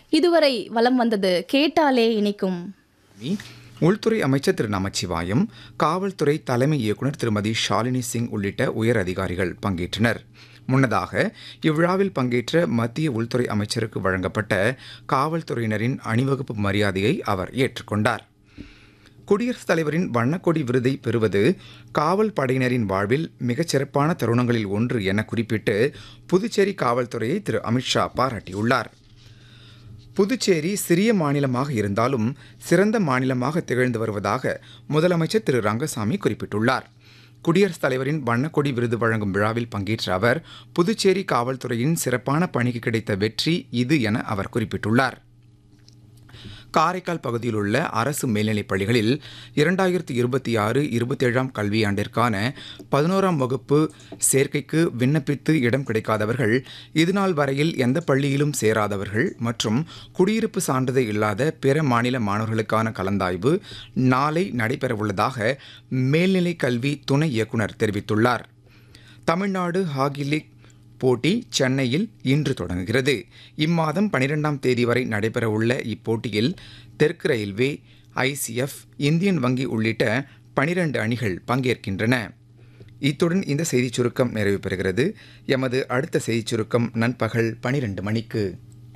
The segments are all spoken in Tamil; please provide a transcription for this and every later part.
இதுவரை வலம் வந்தது கேட்டாலே இனிக்கும் உள்துறை அமைச்சர் திரு நமச்சிவாயம் காவல்துறை தலைமை இயக்குநர் திருமதி ஷாலினி சிங் உள்ளிட்ட உயர் அதிகாரிகள் பங்கேற்றனர் முன்னதாக இவ்விழாவில் பங்கேற்ற மத்திய உள்துறை அமைச்சருக்கு வழங்கப்பட்ட காவல்துறையினரின் அணிவகுப்பு மரியாதையை அவர் ஏற்றுக்கொண்டார் குடியரசுத் தலைவரின் வண்ணக்கொடி விருதை பெறுவது காவல் படையினரின் வாழ்வில் மிகச் சிறப்பான தருணங்களில் ஒன்று என குறிப்பிட்டு புதுச்சேரி காவல்துறையை திரு அமித்ஷா பாராட்டியுள்ளார் புதுச்சேரி சிறிய மாநிலமாக இருந்தாலும் சிறந்த மாநிலமாக திகழ்ந்து வருவதாக முதலமைச்சர் திரு ரங்கசாமி குறிப்பிட்டுள்ளார் குடியரசுத் தலைவரின் வண்ணக்கொடி விருது வழங்கும் விழாவில் பங்கேற்ற அவர் புதுச்சேரி காவல்துறையின் சிறப்பான பணிக்கு கிடைத்த வெற்றி இது என அவர் குறிப்பிட்டுள்ளார் காரைக்கால் பகுதியில் உள்ள அரசு மேல்நிலைப் பள்ளிகளில் இரண்டாயிரத்தி இருபத்தி ஆறு இருபத்தேழாம் கல்வியாண்டிற்கான பதினோராம் வகுப்பு சேர்க்கைக்கு விண்ணப்பித்து இடம் கிடைக்காதவர்கள் இதுநாள் வரையில் எந்த பள்ளியிலும் சேராதவர்கள் மற்றும் குடியிருப்பு சான்றிதழ் இல்லாத பிற மாநில மாணவர்களுக்கான கலந்தாய்வு நாளை நடைபெறவுள்ளதாக மேல்நிலை கல்வி துணை இயக்குனர் தெரிவித்துள்ளார் தமிழ்நாடு ஹாக்கி லீக் போட்டி சென்னையில் இன்று தொடங்குகிறது இம்மாதம் பனிரெண்டாம் தேதி வரை நடைபெறவுள்ள இப்போட்டியில் தெற்கு ரயில்வே ஐசிஎஃப் இந்தியன் வங்கி உள்ளிட்ட பனிரெண்டு அணிகள் பங்கேற்கின்றன இத்துடன் இந்த செய்திச் சுருக்கம் நிறைவு பெறுகிறது எமது அடுத்த செய்திச் சுருக்கம் நண்பகல் பனிரெண்டு மணிக்கு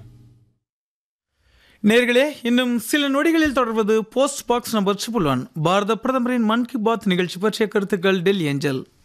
நேர்களே இன்னும் சில நொடிகளில் தொடர்வது post box number triple one பாரத பிரதமரின் மன் கி பாத் நிகழ்ச்சி பற்றிய கருத்துக்கள் டெல்லி ஏஞ்சல்